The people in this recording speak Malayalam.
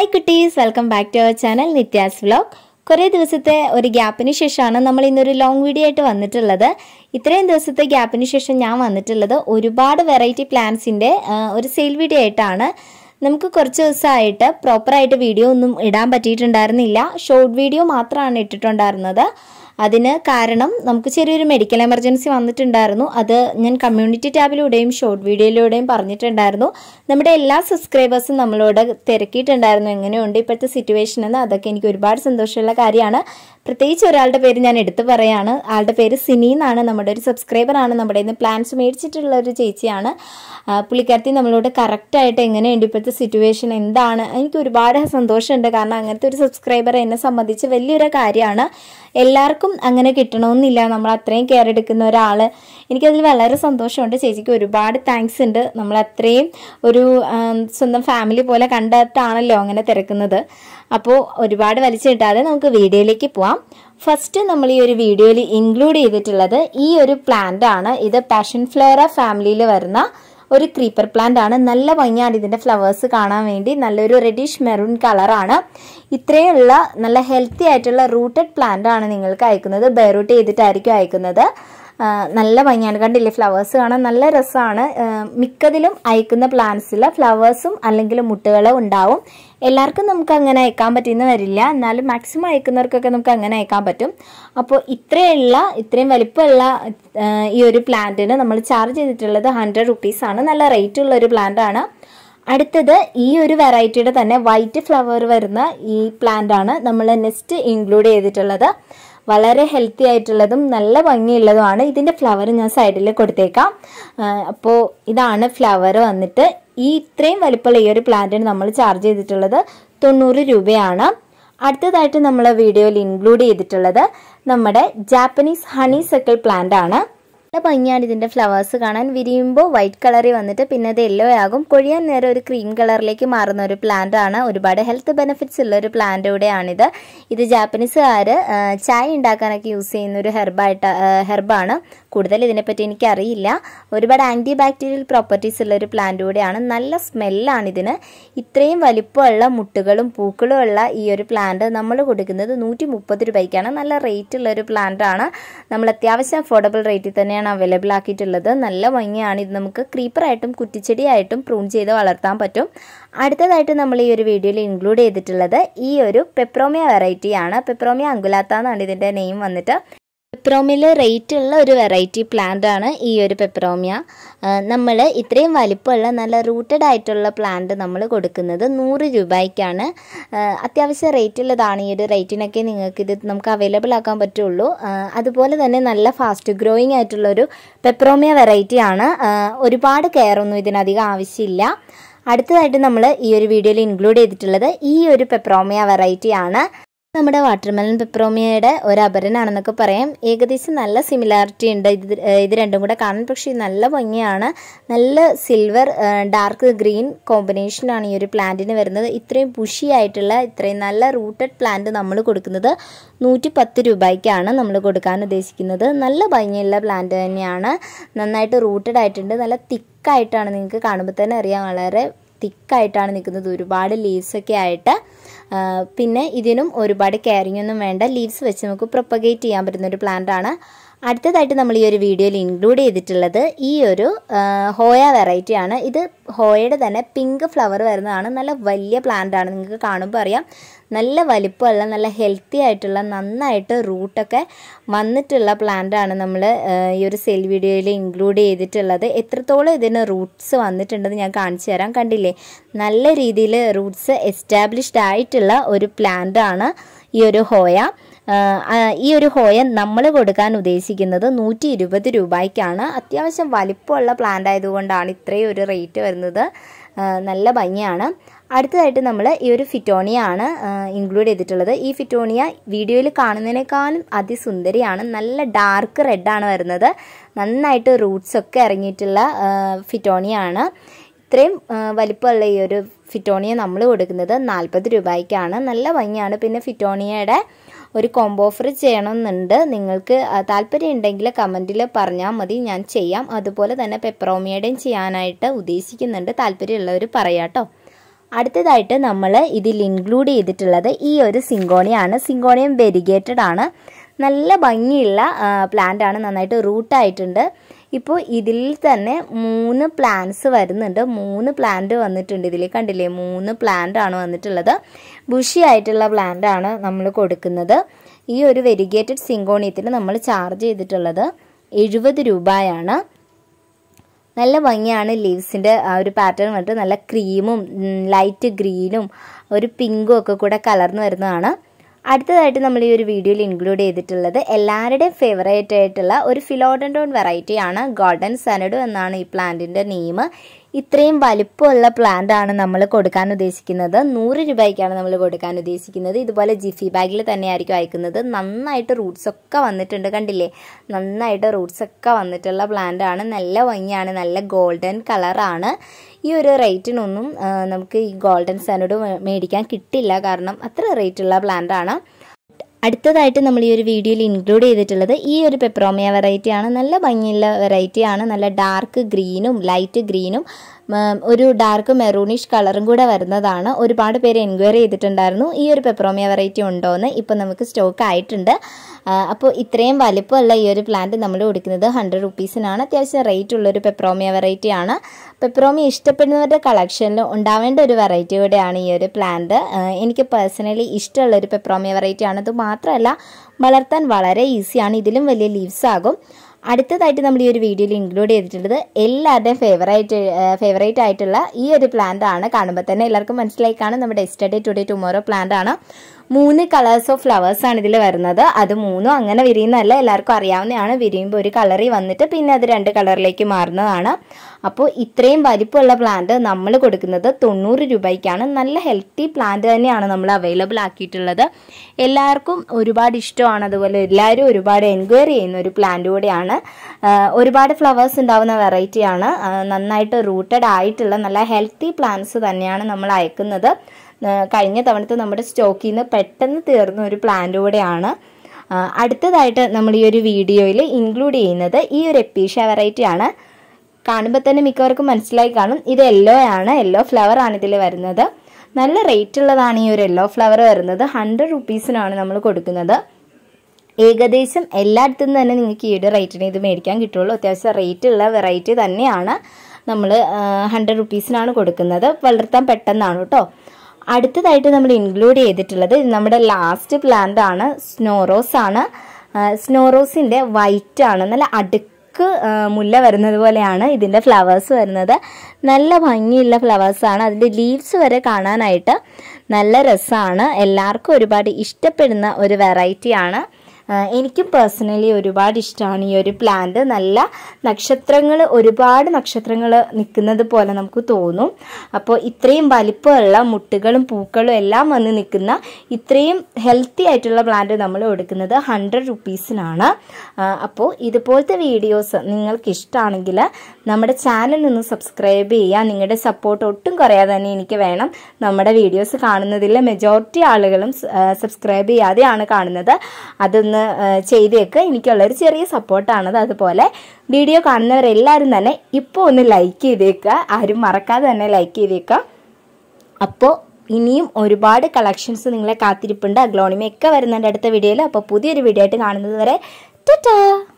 ഹായ് കുട്ടീസ് welcome back to our channel Nithya's vlog കുറേ ദിവസത്തെ ഒരു ഗ്യാപ്പിന് ശേഷമാണ് നമ്മൾ ഇന്നൊരു ലോങ് വീഡിയോ ആയിട്ട് വന്നിട്ടുള്ളത് ഇത്രയും ദിവസത്തെ ഗ്യാപ്പിന് ശേഷം ഞാൻ വന്നിട്ടുള്ളത് ഒരുപാട് വെറൈറ്റി പ്ലാന്റ്സിൻ്റെ ഒരു സെയിൽ വീഡിയോ ആയിട്ടാണ് നമുക്ക് കുറച്ച് ദിവസമായിട്ട് പ്രോപ്പറായിട്ട് വീഡിയോ ഒന്നും ഇടാൻ പറ്റിയിട്ടുണ്ടായിരുന്നില്ല ഷോർട്ട് വീഡിയോ മാത്രമാണ് ഇട്ടിട്ടുണ്ടായിരുന്നത് അതിന് കാരണം നമുക്ക് ചെറിയൊരു മെഡിക്കൽ എമർജൻസി വന്നിട്ടുണ്ടായിരുന്നു അത് ഞാൻ കമ്മ്യൂണിറ്റി ടാബിലൂടെയും ഷോർട്ട് വീഡിയോയിലൂടെയും പറഞ്ഞിട്ടുണ്ടായിരുന്നു നമ്മുടെ എല്ലാ സബ്സ്ക്രൈബേഴ്സും നമ്മളോട് തിരക്കിയിട്ടുണ്ടായിരുന്നു എങ്ങനെയുണ്ട് ഇപ്പോഴത്തെ സിറ്റുവേഷൻ എന്ന് അതൊക്കെ എനിക്ക് ഒരുപാട് സന്തോഷമുള്ള കാര്യമാണ് പ്രത്യേകിച്ച് ഒരാളുടെ പേര് ഞാൻ എടുത്തു പറയാണ് ആളുടെ പേര് സിനി എന്നാണ് നമ്മുടെ ഒരു സബ്സ്ക്രൈബറാണ് നമ്മുടെ ഇന്ന് പ്ലാൻസ് മേടിച്ചിട്ടുള്ള ഒരു ചേച്ചിയാണ് ആ, പുള്ളിക്കാരത്തി നമ്മളോട് കറക്റ്റായിട്ട് എങ്ങനെയുണ്ട് ഇപ്പോഴത്തെ സിറ്റുവേഷൻ എന്താണ് എനിക്ക് ഒരുപാട് സന്തോഷമുണ്ട് കാരണം അങ്ങനത്തെ ഒരു സബ്സ്ക്രൈബർ എന്നെ സംബന്ധിച്ച് വലിയൊരു കാര്യമാണ് എല്ലാവർക്കും അങ്ങനെ കിട്ടണമെന്നില്ല നമ്മൾ അത്രയും കെയർ എടുക്കുന്ന ഒരാൾ എനിക്കതിൽ വളരെ സന്തോഷമുണ്ട് ചേച്ചിക്ക് ഒരുപാട് താങ്ക്സ് ഉണ്ട് നമ്മൾ അത്രയും ഒരു ആം, സ്വന്തം ഫാമിലി പോലെ കണ്ടിട്ടാണല്ലോ അങ്ങനെ തിരക്കുന്നത് അപ്പോൾ ഒരുപാട് വലിച്ചു കിട്ടാതെ നമുക്ക് വീഡിയോയിലേക്ക് പോവാം ഫസ്റ്റ് നമ്മൾ ഈ ഒരു വീഡിയോയിൽ ഇൻക്ലൂഡ് ചെയ്തിട്ടുള്ളത് ഈ ഒരു പ്ലാന്റ് ആണ് ഇത് പാഷൻ ഫ്ലോറ ഫാമിലിയിൽ വരുന്ന ഒരു ക്രീപ്പർ പ്ലാന്റ് ആണ് നല്ല ഭംഗിയാണ് ഇതിന്റെ ഫ്ലവേഴ്സ് കാണാൻ വേണ്ടി നല്ലൊരു റെഡിഷ് മെറൂൺ കളറാണ് ഇത്രയുള്ള നല്ല ഹെൽത്തി ആയിട്ടുള്ള റൂട്ടഡ് പ്ലാന്റ് ആണ് നിങ്ങൾക്ക് അയക്കുന്നത് ബെയറൂട്ട് ചെയ്തിട്ടായിരിക്കും അയക്കുന്നത് ആ, നല്ല ഭംഗിയാണ് കണ്ടില്ലേ ഫ്ലവേഴ്സ് കാണാൻ നല്ല രസമാണ് മിക്കതിലും അയക്കുന്ന പ്ലാന്റ്സിൽ ഫ്ലവേഴ്സും അല്ലെങ്കിൽ മുട്ടുകളോ ഉണ്ടാവും എല്ലാവർക്കും നമുക്ക് അങ്ങനെ അയക്കാൻ പറ്റുന്ന വരില്ല എന്നാലും മാക്സിമം അയക്കുന്നവർക്കൊക്കെ നമുക്ക് അങ്ങനെ അയക്കാൻ പറ്റും അപ്പോൾ ഇത്രയുള്ള ഇത്രയും വലിപ്പമുള്ള ആ, ഈ ഒരു പ്ലാന്റിന് നമ്മൾ ചാർജ് ചെയ്തിട്ടുള്ളത് ഹൺഡ്രഡ് റുപ്പീസാണ് നല്ല റേറ്റ് ഉള്ള ഒരു പ്ലാന്റ് ആണ് അടുത്തത് ഈ ഒരു വെറൈറ്റിയുടെ തന്നെ വൈറ്റ് ഫ്ലവർ വരുന്ന ഈ പ്ലാന്റ് ആണ് നമ്മൾ നെക്സ്റ്റ് ഇൻക്ലൂഡ് ചെയ്തിട്ടുള്ളത് വളരെ ഹെൽത്തി ആയിട്ടുള്ളതും നല്ല ഭംഗിയുള്ളതുമാണ് ഇതിൻ്റെ ഫ്ലവർ ഞാൻ സൈഡിൽ കൊടുത്തേക്കാം അപ്പോൾ ഇതാണ് ഫ്ലവർ വന്നിട്ട് ഈ ഇത്രയും വലിപ്പമുള്ള ഈ ഒരു പ്ലാന്റിന് നമ്മൾ ചാർജ് ചെയ്തിട്ടുള്ളത് തൊണ്ണൂറ് രൂപയാണ് അടുത്തതായിട്ട് നമ്മൾ വീഡിയോയിൽ ഇൻക്ലൂഡ് ചെയ്തിട്ടുള്ളത് നമ്മുടെ ജാപ്പനീസ് ഹണി സെക്കിൾ പ്ലാന്റ് ആണ് നല്ല ഭംഗിയാണ് ഇതിന്റെ ഫ്ലവേഴ്സ് കാണാൻ വിരിയുമ്പോൾ വൈറ്റ് കളറിൽ വന്നിട്ട് പിന്നെ അത് യെല്ലോ ആകും കൊഴിയാൻ നേരം ഒരു ക്രീം കളറിലേക്ക് മാറുന്ന ഒരു പ്ലാന്റ് ആണ് ഒരുപാട് ഹെൽത്ത് ബെനിഫിറ്റ്സ് ഉള്ള ഒരു പ്ലാന്റ് കൂടെയാണിത് ഇത് ജാപ്പനീസുകാർ ചായ ഉണ്ടാക്കാനൊക്കെ യൂസ് ചെയ്യുന്ന ഒരു ഹെർബായിട്ട് ഹെർബാണ് കൂടുതൽ ഇതിനെപ്പറ്റി എനിക്കറിയില്ല ഒരുപാട് ആൻറ്റി ബാക്ടീരിയൽ പ്രോപ്പർട്ടീസ് ഉള്ള ഒരു പ്ലാന്റ് കൂടെയാണ് നല്ല സ്മെല്ലാണ് ഇതിന് ഇത്രയും വലിപ്പമുള്ള മുട്ടുകളും പൂക്കളും ഉള്ള ഈ ഒരു പ്ലാന്റ് നമ്മൾ കൊടുക്കുന്നത് നൂറ്റി മുപ്പത് രൂപയ്ക്കാണ് നല്ല റേറ്റ് ഉള്ള ഒരു പ്ലാന്റ് ആണ് നമ്മൾ അത്യാവശ്യം അഫോർഡബിൾ റേറ്റിൽ തന്നെയാണ് അവൈലബിൾ ആക്കിയിട്ടുള്ളത് നല്ല ഭംഗിയാണ് ഇത് നമുക്ക് ക്രീപ്പറായിട്ടും കുറ്റിച്ചെടിയായിട്ടും പ്രൂൺ ചെയ്ത് വളർത്താൻ പറ്റും അടുത്തതായിട്ട് നമ്മൾ ഈ ഒരു വീഡിയോയിൽ ഇൻക്ലൂഡ് ചെയ്തിട്ടുള്ളത് ഈ ഒരു പെപ്രോമിയ വെറൈറ്റി ആണ് പെപ്രോമിയ അങ്കുലാത്ത എന്നാണ് ഇതിൻ്റെ നെയിം വന്നിട്ട് പെപ്രോമിയിൽ റേറ്റ് ഉള്ള ഒരു വെറൈറ്റി പ്ലാന്റ് ആണ് ഈ ഒരു പെപ്രോമിയ നമ്മൾ ഇത്രയും വലിപ്പമുള്ള നല്ല റൂട്ടഡ് ആയിട്ടുള്ള പ്ലാന്റ് നമ്മൾ കൊടുക്കുന്നത് നൂറ് രൂപയ്ക്കാണ് ആ, അത്യാവശ്യം റേറ്റ് ഉള്ളതാണ് ഈ ഒരു റേറ്റിനൊക്കെ നിങ്ങൾക്ക് ഇത് നമുക്ക് അവൈലബിൾ ആക്കാൻ പറ്റുള്ളൂ ആ, അതുപോലെ തന്നെ നല്ല ഫാസ്റ്റ് ഗ്രോയിങ് ആയിട്ടുള്ള ഒരു പെപ്രോമിയ വെറൈറ്റി ആണ് ആ, ഒരുപാട് കെയർ ഒന്നും ഇതിനധികം ആവശ്യമില്ല അടുത്തതായിട്ട് നമ്മൾ ഈ ഒരു വീഡിയോയിൽ ഇൻക്ലൂഡ് ചെയ്തിട്ടുള്ളത് ഈ ഒരു പെപ്രോമിയ വെറൈറ്റി ആണ് നമ്മുടെ വാട്ടർമെലൺ പെപ്രോമിയയുടെ ഒരു അപരനാണെന്നൊക്കെ പറയാം ഏകദേശം നല്ല സിമിലാരിറ്റി ഉണ്ട് ഇത് ഏഹ് ഇത് രണ്ടും കൂടെ കാണാൻ പക്ഷേ നല്ല ഭംഗിയാണ് നല്ല സിൽവർ ഡാർക്ക് ഗ്രീൻ കോമ്പിനേഷനാണ് ഈ ഒരു പ്ലാന്റിന് വരുന്നത് ഇത്രയും ബുഷി ആയിട്ടുള്ള ഇത്രയും നല്ല റൂട്ടഡ് പ്ലാന്റ് നമ്മൾ കൊടുക്കുന്നത് നൂറ്റി പത്ത് രൂപയ്ക്കാണ് നമ്മൾ കൊടുക്കാൻ ഉദ്ദേശിക്കുന്നത് നല്ല ഭംഗിയുള്ള പ്ലാന്റ് തന്നെയാണ് നന്നായിട്ട് റൂട്ടഡ് ആയിട്ടുണ്ട് നല്ല തിക്കായിട്ടാണ് നിങ്ങൾക്ക് കാണുമ്പോൾ തന്നെ അറിയാം വളരെ തിക്കായിട്ടാണ് നിൽക്കുന്നത് ഒരുപാട് ലീവ്സ് ഒക്കെ ആയിട്ട് ആ, പിന്നെ ഇതിനും ഒരുപാട് കെയറിങ് ഒന്നും വേണ്ട ലീവ്സ് വെച്ച് നമുക്ക് പ്രൊപ്പഗേറ്റ് ചെയ്യാൻ പറ്റുന്ന ഒരു പ്ലാന്റ് ആണ് അടുത്തതായിട്ട് നമ്മൾ ഈ ഒരു വീഡിയോയിൽ ഇൻക്ലൂഡ് ചെയ്തിട്ടുള്ളത് ഈ ഒരു ആ, ഹോയ വെറൈറ്റി ആണ് ഇത് ഹോയയുടെ തന്നെ പിങ്ക് ഫ്ലവർ വരുന്നതാണ് നല്ല വലിയ പ്ലാന്റ് ആണ് നിങ്ങൾക്ക് കാണുമ്പോൾ അറിയാം നല്ല വലിപ്പമുള്ള നല്ല ഹെൽത്തി ആയിട്ടുള്ള നന്നായിട്ട് റൂട്ടൊക്കെ വന്നിട്ടുള്ള പ്ലാന്റ് ആണ് നമ്മൾ ഈ ഒരു സെൽ വീഡിയോയിൽ ഇൻക്ലൂഡ് ചെയ്തിട്ടുള്ളത് എത്രത്തോളം ഇതിന് റൂട്ട്സ് വന്നിട്ടുണ്ടെന്ന് ഞാൻ കാണിച്ചു തരാം കണ്ടില്ലേ നല്ല രീതിയിൽ റൂട്ട്സ് എസ്റ്റാബ്ലിഷ്ഡ് ആയിട്ടുള്ള ഒരു പ്ലാന്റ് ആണ് ഈ ഒരു ഹോയ ആഹ് ആ ഈ ഒരു ഹോയ നമ്മൾ കൊടുക്കാൻ ഉദ്ദേശിക്കുന്നത് നൂറ്റി ഇരുപത് രൂപയ്ക്കാണ് അത്യാവശ്യം വലിപ്പമുള്ള പ്ലാന്റ് ആയതുകൊണ്ടാണ് ഇത്രയും ഒരു റേറ്റ് വരുന്നത് ആഹ് നല്ല ഭംഗിയാണ് അടുത്തതായിട്ട് നമ്മൾ ഈ ഒരു ഫിറ്റോണിയ ആണ് ഇൻക്ലൂഡ് ചെയ്തിട്ടുള്ളത് ഈ ഫിറ്റോണിയ വീഡിയോയിൽ കാണുന്നതിനേക്കാളും അതിസുന്ദരിയാണ് നല്ല ഡാർക്ക് റെഡാണ് വരുന്നത് നന്നായിട്ട് റൂട്ട്സ് ഒക്കെ ഇറങ്ങിയിട്ടുള്ള ഫിറ്റോണിയ ആണ് ഇത്രയും ആ, വലിപ്പമുള്ള ഈ ഒരു ഫിറ്റോണിയ നമ്മൾ കൊടുക്കുന്നത് നാൽപ്പത് രൂപയ്ക്കാണ് നല്ല ഭംഗിയാണ് പിന്നെ ഫിറ്റോണിയയുടെ ഒരു കോംബോ ഓഫർ ചെയ്യണമെന്നുണ്ട് നിങ്ങൾക്ക് ആ, താല്പര്യം ഉണ്ടെങ്കിൽ കമൻറ്റിൽ പറഞ്ഞാൽ മതി ഞാൻ ചെയ്യാം അതുപോലെ തന്നെ പെപ്പറോമിയയുടെയും ചെയ്യാനായിട്ട് ഉദ്ദേശിക്കുന്നുണ്ട് താല്പര്യമുള്ളവർ പറയാം കേട്ടോ അടുത്തതായിട്ട് നമ്മൾ ഇതിൽ ഇൻക്ലൂഡ് ചെയ്തിട്ടുള്ളത് ഈ ഒരു സിങ്കോണിയാണ് സിങ്കോണിയം വെരിഗേറ്റഡ് ആണ് നല്ല ഭംഗിയുള്ള പ്ലാന്റ് ആണ് നന്നായിട്ട് റൂട്ടായിട്ടുണ്ട് ഇപ്പോൾ ഇതിൽ തന്നെ മൂന്ന് പ്ലാന്റ്സ് വരുന്നുണ്ട് മൂന്ന് പ്ലാന്റ് വന്നിട്ടുണ്ട് ഇതിൽ കണ്ടില്ലേ മൂന്ന് പ്ലാന്റ് ആണ് വന്നിട്ടുള്ളത് ബുഷി ആയിട്ടുള്ള പ്ലാന്റ് ആണ് നമ്മൾ കൊടുക്കുന്നത് ഈ ഒരു വെരിഗേറ്റഡ് സിങ്കോണിയത്തിന് നമ്മൾ ചാർജ് ചെയ്തിട്ടുള്ളത് എഴുപത് രൂപയാണ് നല്ല ഭംഗിയാണ് ലീവ്സിൻ്റെ ആ ഒരു പാറ്റേൺ വന്നിട്ട് നല്ല ക്രീമും ലൈറ്റ് ഗ്രീനും ഒരു പിങ്കും ഒക്കെ കൂടെ കലർന്നു വരുന്നതാണ് അടുത്തതായിട്ട് നമ്മൾ ഈ ഒരു വീഡിയോയിൽ ഇൻക്ലൂഡ് ചെയ്തിട്ടുള്ളത് എല്ലാവരുടെയും ഫേവറേറ്റ് ആയിട്ടുള്ള ഒരു ഫിലോഡൻഡോൺ വെറൈറ്റി ആണ് ഗോൾഡൻ സനഡു എന്നാണ് ഈ പ്ലാന്റിൻ്റെ നെയിം ഇത്രയും വലിപ്പമുള്ള പ്ലാന്റ് ആണ് നമ്മൾ കൊടുക്കാൻ ഉദ്ദേശിക്കുന്നത് നൂറ് രൂപയ്ക്കാണ് നമ്മൾ കൊടുക്കാൻ ഉദ്ദേശിക്കുന്നത് ഇതുപോലെ ജിഫി ബാഗിൽ തന്നെയായിരിക്കും അയക്കുന്നത് നന്നായിട്ട് റൂട്ട്സ് ഒക്കെ വന്നിട്ടുണ്ട് കണ്ടില്ലേ നന്നായിട്ട് റൂട്ട്സ് ഒക്കെ വന്നിട്ടുള്ള പ്ലാന്റ് ആണ് നല്ല ഭംഗിയാണ് നല്ല ഗോൾഡൻ കളറാണ് ഈ ഒരു റേറ്റിനൊന്നും ആ, നമുക്ക് ഈ ഗോൾഡൻ സനഡ് മേടിക്കാൻ കിട്ടില്ല കാരണം അത്ര റേറ്റുള്ള പ്ലാന്റ് ആണ് അടുത്തതായിട്ട് നമ്മൾ ഈ ഒരു വീഡിയോയിൽ ഇൻക്ലൂഡ് ചെയ്തിട്ടുള്ളത് ഈ ഒരു പെപ്രോമിയ വെറൈറ്റി ആണ് നല്ല ഭംഗിയുള്ള വെറൈറ്റി ആണ് നല്ല ഡാർക്ക് ഗ്രീനും ലൈറ്റ് ഗ്രീനും ഉം, ഒരു ഡാർക്ക് മെറൂണിഷ് കളറും കൂടെ വരുന്നതാണ് ഒരുപാട് പേര് എൻക്വയറി ചെയ്തിട്ടുണ്ടായിരുന്നു ഈ ഒരു പെപ്രോമിയ വെറൈറ്റി ഉണ്ടോ എന്ന് ഇപ്പോൾ നമുക്ക് സ്റ്റോക്ക് ആയിട്ടുണ്ട് ആ, അപ്പോൾ ഇത്രയും വലിപ്പമുള്ള ഈ ഒരു പ്ലാന്റ് നമ്മൾ കൊടുക്കുന്നത് ഹൺഡ്രഡ് റുപ്പീസിനാണ് അത്യാവശ്യം റേറ്റ് ഉള്ള ഒരു പെപ്രോമിയ വെറൈറ്റി ആണ് പെപ്രോമിയ ഇഷ്ടപ്പെടുന്നവരുടെ കളക്ഷനിൽ ഉണ്ടാവേണ്ട ഒരു വെറൈറ്റി കൂടെയാണ് ഈ ഒരു പ്ലാന്റ് എനിക്ക് പേഴ്സണലി ഇഷ്ടമുള്ള ഒരു പെപ്രോമിയ വെറൈറ്റി ആണ് അത് മാത്രമല്ല വളർത്താൻ വളരെ ഈസിയാണ് ഇതിലും വലിയ ലീവ്സ് ആകും അടുത്തതായിട്ട് നമ്മൾ ഈ ഒരു വീഡിയോയിൽ ഇൻക്ലൂഡ് ചെയ്തിട്ടുള്ളത് എല്ലാവരുടെയും ഫേവറേറ്റ് ഫേവറേറ്റ് ആയിട്ടുള്ള ഈ ഒരു പ്ലാന്റ് ആണ് കാണുമ്പോൾ തന്നെ എല്ലാവർക്കും മനസ്സിലായി കാണും നമ്മുടെ എസ്റ്റർഡേ ടുഡേ ടുമോറോ പ്ലാന്റ് ആണ് മൂന്ന് കളേഴ്സ് ഓഫ് ഫ്ലവേഴ്സ് ആണ് ഇതിൽ വരുന്നത് അത് മൂന്നും അങ്ങനെ വിരിയുന്നതല്ല എല്ലാവർക്കും അറിയാവുന്നതാണ് വിരിയുമ്പോൾ ഒരു കളറിൽ വന്നിട്ട് പിന്നെ അത് രണ്ട് കളറിലേക്ക് മാറുന്നതാണ് അപ്പോൾ ഇത്രയും വലിപ്പമുള്ള പ്ലാന്റ് നമ്മൾ കൊടുക്കുന്നത് തൊണ്ണൂറ് രൂപയ്ക്കാണ് നല്ല ഹെൽത്തി പ്ലാന്റ് തന്നെയാണ് നമ്മൾ അവൈലബിൾ ആക്കിയിട്ടുള്ളത് എല്ലാവർക്കും ഒരുപാട് ഇഷ്ടമാണ് അതുപോലെ എല്ലാവരും ഒരുപാട് എൻക്വയറി ചെയ്യുന്ന ഒരു പ്ലാന്റ് കൂടെയാണ് ആ, ഒരുപാട് ഫ്ലവേഴ്സ് ഉണ്ടാവുന്ന വെറൈറ്റിയാണ് ആ, നന്നായിട്ട് റൂട്ടഡ് ആയിട്ടുള്ള നല്ല ഹെൽത്തി പ്ലാന്റ്സ് തന്നെയാണ് നമ്മൾ അയക്കുന്നത് ആ, കഴിഞ്ഞ തവണത്തെ നമ്മുടെ സ്റ്റോക്കിൽ നിന്ന് പെട്ടെന്ന് തീർന്ന ഒരു പ്ലാന്റ് കൂടെയാണ് ആ, അടുത്തതായിട്ട് നമ്മൾ ഈ ഒരു വീഡിയോയിൽ ഇൻക്ലൂഡ് ചെയ്യുന്നത് ഈ ഒരു എപ്പീഷ്യ വെറൈറ്റി ആണ് കാണുമ്പോൾ തന്നെ മിക്കവർക്കും മനസ്സിലായി കാണും ഇത് യെല്ലോ ആണ് യെല്ലോ ഫ്ലവർ ആണ് ഇതിൽ വരുന്നത് നല്ല റേറ്റ് ഉള്ളതാണ് ഈ ഒരു യെല്ലോ ഫ്ലവർ വരുന്നത് ഹൺഡ്രഡ് റുപ്പീസിനാണ് നമ്മൾ കൊടുക്കുന്നത് ഏകദേശം എല്ലായിടത്തും തന്നെ നിങ്ങൾക്ക് ഈ ഒരു റേറ്റിന് ഇത് മേടിക്കാൻ കിട്ടുള്ളൂ അത്യാവശ്യം റേറ്റ് ഉള്ള വെറൈറ്റി തന്നെയാണ് നമ്മൾ ഹൺഡ്രഡ് റുപ്പീസിനാണ് കൊടുക്കുന്നത് വളർത്താൻ പെട്ടെന്നാണ് കേട്ടോ അടുത്തതായിട്ട് നമ്മൾ ഇൻക്ലൂഡ് ചെയ്തിട്ടുള്ളത് ഇത് നമ്മുടെ ലാസ്റ്റ് പ്ലാന്റ് ആണ് സ്നോറോസ് ആണ് സ്നോറോസിൻ്റെ വൈറ്റ് ആണ് നല്ല അടുക്ക് ആ, മുല്ല വരുന്നത് പോലെയാണ് ഇതിൻ്റെ ഫ്ലവേഴ്സ് വരുന്നത് നല്ല ഭംഗിയുള്ള ഫ്ലവേഴ്സാണ് അതിൻ്റെ ലീവ്സ് വരെ കാണാനായിട്ട് നല്ല രസമാണ് എല്ലാവർക്കും ഒരുപാട് ഇഷ്ടപ്പെടുന്ന ഒരു വെറൈറ്റിയാണ് ആഹ് എനിക്കും പേഴ്സണലി ഒരുപാട് ഇഷ്ടമാണ് ഈ ഒരു പ്ലാന്റ് നല്ല നക്ഷത്രങ്ങൾ ഒരുപാട് നക്ഷത്രങ്ങൾ നിൽക്കുന്നത് പോലെ നമുക്ക് തോന്നും അപ്പോൾ ഇത്രയും വലിപ്പമുള്ള മുട്ടുകളും പൂക്കളും എല്ലാം വന്ന് നിൽക്കുന്ന ഇത്രയും ഹെൽത്തി ആയിട്ടുള്ള പ്ലാന്റ് നമ്മൾ കൊടുക്കുന്നത് ഹൺഡ്രഡ് റുപ്പീസിനാണ് അപ്പോൾ ഇതുപോലത്തെ വീഡിയോസ് നിങ്ങൾക്ക് ഇഷ്ടമാണെങ്കിൽ നമ്മുടെ ചാനൽ ഒന്ന് സബ്സ്ക്രൈബ് ചെയ്യുക നിങ്ങളുടെ സപ്പോർട്ട് ഒട്ടും കുറയാതെ തന്നെ എനിക്ക് വേണം നമ്മുടെ വീഡിയോസ് കാണുന്നതിൽ മെജോറിറ്റി ആളുകളും സബ്സ്ക്രൈബ് ചെയ്യാതെയാണ് കാണുന്നത് അതൊന്ന് ആ, ചെയ്തേക്ക് എനിക്കുള്ളൊരു ചെറിയ സപ്പോർട്ടാണത് അതുപോലെ വീഡിയോ കാണുന്നവരെല്ലാവരും തന്നെ ഇപ്പോൾ ഒന്ന് ലൈക്ക് ചെയ്തേക്കുക ആരും മറക്കാതെ തന്നെ ലൈക്ക് ചെയ്തേക്കുക അപ്പോൾ ഇനിയും ഒരുപാട് കളക്ഷൻസ് നിങ്ങളെ കാത്തിരിപ്പുണ്ട് അഗ്ലോണിമയൊക്കെ വരുന്നുണ്ട് അടുത്ത വീഡിയോയിൽ അപ്പോൾ പുതിയൊരു വീഡിയോ ആയിട്ട് കാണുന്നത് വരെ ടാറ്റാ